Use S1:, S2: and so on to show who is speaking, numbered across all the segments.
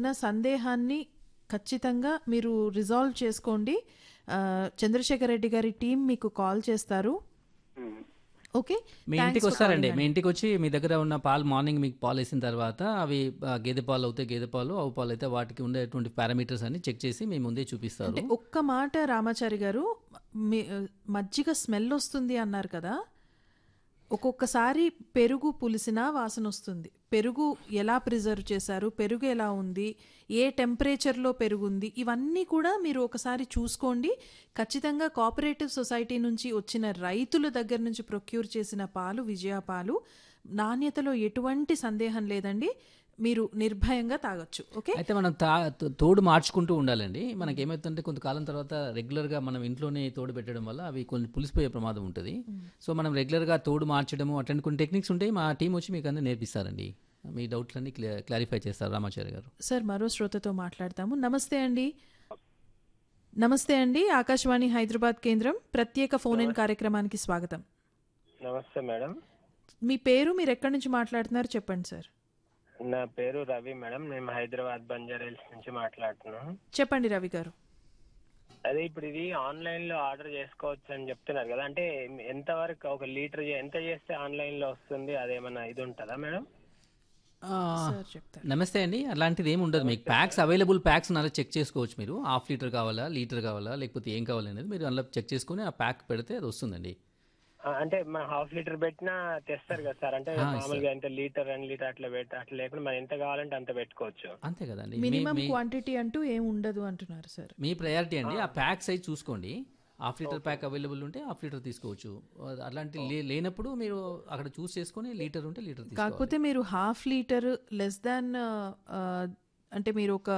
S1: ఉన్న సందేహాన్ని ఖచ్చితంగా మీరు రిజాల్వ్ చేసుకోండి ఆ, చంద్రశేఖర్ రెడ్డి గారి టీం మీకు కాల్ చేస్తారు ఓకే
S2: మీ
S1: Thanks
S2: ఇంటికి
S1: for
S2: వస్తారండి
S1: calling
S2: మీ ఇంటికి వచ్చి మీ దగ్గర ఉన్న పాలు మార్నింగ్ మీకు పాలు వేసిన తర్వాత అవి ఆ, గేదె పాలు అవుతే గేదె పాలు ఆవు పాలు అయితే వాటికి ఉండేటువంటి పారామీటర్స్ అన్ని చెక్ చేసి మీ ముందే చూపిస్తారు
S1: అంటే ఒక్క మాట రామాచారి గారు మీ మజ్జిగ స్మెల్ వస్తుంది అన్నారు కదా ఒక్కొక్కసారి పెరుగు పులిసినా వాసన వస్తుంది పెరుగు ఎలా ప్రిజర్వ్ చేశారు పెరుగు ఎలా ఉంది ఏ టెంపరేచర్లో పెరుగు ఉంది ఇవన్నీ కూడా మీరు ఒకసారి చూసుకోండి ఖచ్చితంగా కోఆపరేటివ్ సొసైటీ నుంచి వచ్చిన రైతుల దగ్గర నుంచి ప్రొక్యూర్ చేసిన పాలు విజయ పాలు నాణ్యతలో ఎటువంటి సందేహం లేదండి మీరు నిర్భయంగా తాగొచ్చు ఓకే
S2: అయితే మనం తా తో- తోడు మార్చుకుంటూ ఉండాలండి మనకి ఏమవుతుందంటే కొంతకాలం తర్వాత రెగ్యులర్గా మనం ఇంట్లోనే తోడు పెట్టడం వల్ల అవి కొన్ని పులిసిపోయే ప్రమాదం ఉంటుంది సో మనం రెగ్యులర్గా తోడు మార్చడము అట్లాంటి కొన్ని టెక్నిక్స్ ఉంటాయి మా టీం వచ్చి మీకు అందరూ నేర్పిస్తారండి మీ డౌట్లన్నీ క్లియర్ క్లారిఫై చేస్తారు రామాచార్య గారు
S1: సార్ మరో శ్రోతతో మాట్లాడతాము నమస్తే అండి నమస్తే అండి ఆకాశవాణి హైదరాబాద్ కేంద్రం ప్రత్యేక ఫోన్ ఇన్ కార్యక్రమానికి స్వాగతం
S3: నమస్తే మేడం
S1: మీ పేరు మీరు ఎక్కడి నుంచి మాట్లాడుతున్నారు చెప్పండి సార్
S3: నా పేరు రవి మేడం మేము హైదరాబాద్ బంజారా హిల్స్ నుంచి మాట్లాడుతున్నాం
S1: చెప్పండి రవి గారు
S3: అదే ఇప్పుడు ఇది ఆన్లైన్ లో ఆర్డర్ చేసుకోవచ్చు అని చెప్తున్నారు కదా అంటే ఎంత వరకు ఒక లీటర్ ఎంత చేస్తే ఆన్లైన్ లో వస్తుంది అదేమన్నా ఇది ఉంటుందా మేడం
S2: ఆ,
S1: సార్ చెప్తారు
S2: నమస్తే అండి అలాంటిది ఏమి ఉండదు మీకు ప్యాక్స్ అవైలబుల్ ప్యాక్స్ అలా చెక్ చేసుకోవచ్చు మీరు హాఫ్ లీటర్ కావాలా లీటర్ కావాలా లేకపోతే ఏం కావాలి అనేది మీరు అందులో చెక్ చేసుకుని ఆ ప్యాక్ పెడితే అది వస్తుందండి
S3: ఆ, అంటే మన హాఫ్ లీటర్ పెట్టినా తెస్తారు కదా సార్ అంటే
S2: ఆ,
S3: మామూలుగా ఎంత లీటర్ రెండు లీటర్ అట్లా పెట్టి అట్లా లేకుండా మనం ఎంత కావాలంటే అంత పెట్టుకోవచ్చు
S2: అంతే కదండి మీ-
S1: మినిమం
S2: మీ-
S1: క్వాంటిటీ అంటూ ఏం ఉండదు అంటున్నారు సార్
S2: మీ ప్రయారిటీ అండి ఆ ప్యాక్ సైజ్ చూసుకోండి హాఫ్ లీటర్ ప్యాక్ అవైలబుల్ ఉంటే హాఫ్ లీటర్ తీసుకోవచ్చు అలాంటి లే- లేనప్పుడు మీరు అక్కడ చూస్ చేసుకొని లీటర్ ఉంటే లీటర్ తీసుకోవాలి
S1: కాకపోతే మీరు హాఫ్ లీటర్ లెస్ దాన్ అంటే మీరు ఒక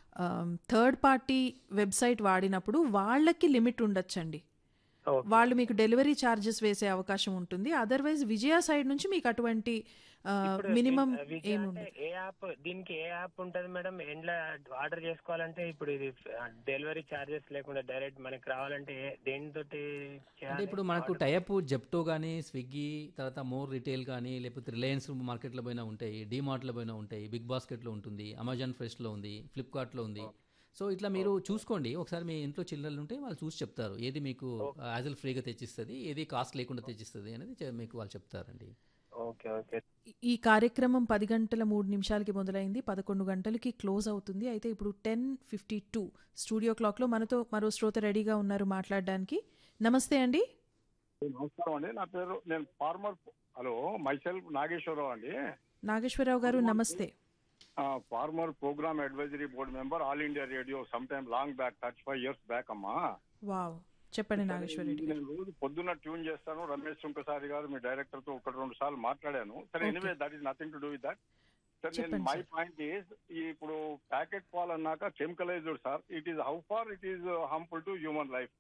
S1: థర్డ్ పార్టీ వెబ్సైట్ వాడినప్పుడు వాళ్ళకి లిమిట్ ఉండొచ్చండి
S3: Okay.
S1: వాళ్ళు మీకు డెలివరీ ఛార్జెస్ వేసే అవకాశం ఉంటుంది అదర్వైజ్ విజయ సైడ్ నుంచి మీకు అటువంటి మినిమం
S3: విజయ్
S1: ఏమి
S3: అంటే
S1: ఉండదు
S3: ఏ యాప్ దీనికి ఏ యాప్ ఉంటది మేడం ఎండ్ల ఆర్డర్ చేసుకోవాలంటే ఇప్పుడు ఇది డెలివరీ చార్జెస్ లేకుండా డైరెక్ట్ మనకి రావాలంటే ఏ- దేనితోటి
S2: అంటే
S3: చేయాలి
S2: ఇప్పుడు మనకు టైప్ జెప్టో కానీ స్విగ్గీ తర్వాత మోర్ రిటైల్ కానీ లేకపోతే రిలయన్స్ మార్కెట్లో పోయినా ఉంటాయి డీమార్ట్లో పోయినా ఉంటాయి బిగ్ బాస్కెట్లో ఉంటుంది అమెజాన్ ఫ్రెష్లో ఉంది ఫ్లిప్కార్ట్లో ఉంది సో ఇట్లా మీరు చూసుకోండి ఒకసారి మీ ఇంట్లో చిల్లరలు ఉంటే వాళ్ళు చూసి చెప్తారు ఏది మీకు యాజల్ ఫ్రీగా తెచ్చిస్తుంది ఏది కాస్ట్ లేకుండా తెచ్చిస్తుంది అనేది చె- మీకు వాళ్ళు చెప్తారండి
S3: ఓకే ఓకే
S1: ఈ కార్యక్రమం పది గంటల మూడు నిమిషాలకి మొదలైంది పదకొండు గంటలకి క్లోజ్ అవుతుంది అయితే ఇప్పుడు టెన్ ఫిఫ్టీ టూ స్టూడియో క్లాక్లో మనతో మరో శ్రోత రెడీగా ఉన్నారు మాట్లాడడానికి నమస్తే అండి
S4: నమస్కారం అండి నా పేరు నేను ఫార్మర్ హలో మైసెల్ఫ్ నాగేశ్వరరావు అండి
S1: నాగేశ్వరరావు గారు నమస్తే
S4: farmer programme advisory board member All India Radio some time long back thirty five years back అమ్మా
S1: వావ్ చెప్పండి నాగేశ్వర రెడ్డి గారు
S4: నేను రోజు పొద్దున్న ట్యూన్ చేస్తాను రమేష్ సుంకసారి గారు మీ డైరెక్టర్ తో ఒకటి రెండు సార్లు మాట్లాడాను సరే
S1: Okay.
S4: Anyway that is nothing to do with that sir నేను
S1: చెప్పండి,
S4: మై
S1: sir.
S4: పాయింట్ ఈస్ ఇప్పుడు ప్యాకెట్ పాల్ అన్నాక chemicalised sir it is how far it is harmful to human life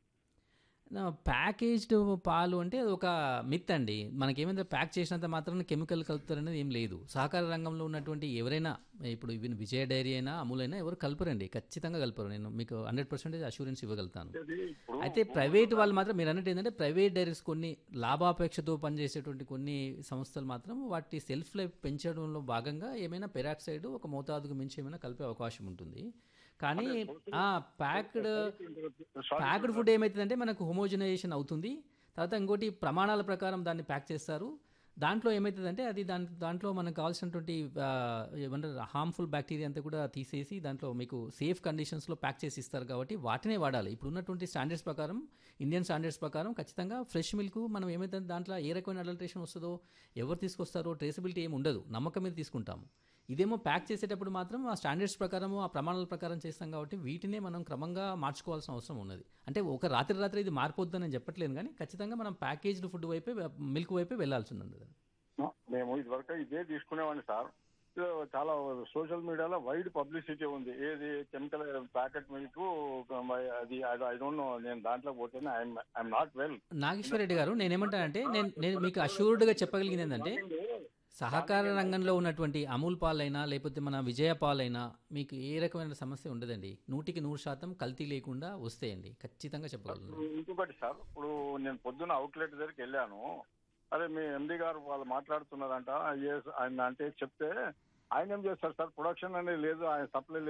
S2: packaged పాలు అంటే అది ఒక మిత్ అండి మనకేమైందో ప్యాక్ చేసినంత మాత్రాన కెమికల్ కలుపుతారనేది ఏం లేదు సహకార రంగంలో ఉన్నటువంటి ఎవరైనా ఇప్పుడు ఈవెన్ విజయ డైరీ అయినా అమూల్ అయినా ఎవరు కలపరండి ఖచ్చితంగా కలపరు నేను మీకు హండ్రెడ్ పర్సెంటేజ్ అష్యూరెన్స్ ఇవ్వగలుగుతాను
S4: ఇప్పుడు
S2: అయితే ప్రైవేట్ వాళ్ళు మాత్రం మీరు అన్నట్టు ఏంటంటే ప్రైవేట్ డైరీస్ కొన్ని లాభాపేక్షతో పనిచేసేటువంటి కొన్ని సంస్థలు మాత్రం వాటి సెల్ఫ్ లైఫ్ పెంచడంలో భాగంగా ఏమైనా పెరాక్సైడ్ ఒక మోతాదుకు మించి ఏమైనా కలిపే అవకాశం ఉంటుంది కానీ ఆ ప్యాక్డ్ ప్యాక్డ్ ఫుడ్ ఏమవుతుందంటే మనకు హోమోజనైజేషన్ అవుతుంది తర్వాత ఇంకోటి ప్రమాణాల ప్రకారం దాన్ని ప్యాక్ చేస్తారు దాంట్లో ఏమవుతుందంటే అది దాని దాంట్లో మనకు కావాల్సినటువంటి ఆ, ఏమంటారు హార్మ్ఫుల్ బ్యాక్టీరియా అంతా కూడా తీసేసి దాంట్లో మీకు సేఫ్ కండిషన్స్లో ప్యాక్ చేసి ఇస్తారు కాబట్టి వాటినే వాడాలి ఇప్పుడు ఉన్నటువంటి స్టాండర్డ్స్ ప్రకారం ఇండియన్ స్టాండర్డ్స్ ప్రకారం ఖచ్చితంగా ఫ్రెష్ మిల్క్ మనం ఏమైతే దాంట్లో ఏ రకమైన అడల్ట్రేషన్ వస్తుందో ఎవరు తీసుకొస్తారో ట్రేసబిలిటీ ఏమి ఉండదు నమ్మకం మీద తీసుకుంటాము ఇదేమో ప్యాక్ చేసేటప్పుడు మాత్రం ఆ స్టాండర్డ్స్ ప్రకారం ఆ ప్రమాణాల ప్రకారం చేస్తాం కాబట్టి వీటినే మనం క్రమంగా మార్చుకోవాల్సిన అవసరం ఉన్నది అంటే ఒక రాత్రి రాత్రి ఇది మారిపోద్దని నేను చెప్పట్లేదు కానీ ఖచ్చితంగా మనం ప్యాకేజ్డ్ ఫుడ్ వైపే మిల్క్ వైపే వెళ్ళాల్సి ఉంది
S4: మేము ఇదివరకు ఇదే తీసుకునేవాడిని సార్ ఇది చాలా సోషల్ మీడియాలో వైడ్ పబ్లిసిటీ ఉంది ఏది కెమికల్ ప్యాకెట్ మిల్క్ అది ఐ డోంట్ నో నేను దాంట్లో పోతేనే I'm not well
S2: Nageswara Reddy గారు నేనేమంటానంటే నేను నేను మీకు అష్యూర్డ్గా చెప్పగలిగింది ఏంటంటే సహకార రంగంలో ఉన్నటువంటి అమూల్ పాలైనా లేకపోతే మన విజయ పాలైనా మీకు ఏ రకమైన సమస్య ఉండదండి నూటికి నూరు శాతం కల్తీ లేకుండా వస్తాయండి ఖచ్చితంగా చెప్పగలను
S4: ఇంకొకటి సార్ ఇప్పుడు నేను పొద్దున అవుట్లెట్ దగ్గరికి వెళ్ళాను అరే మీ ఎండి గారు వాళ్ళు మాట్లాడుతున్నారంట yes ఆయన అంటే చెప్తే ఆయన ఏం చేస్తారు సార్ ప్రొడక్షన్ అనేది లేదు ఆయన సప్లై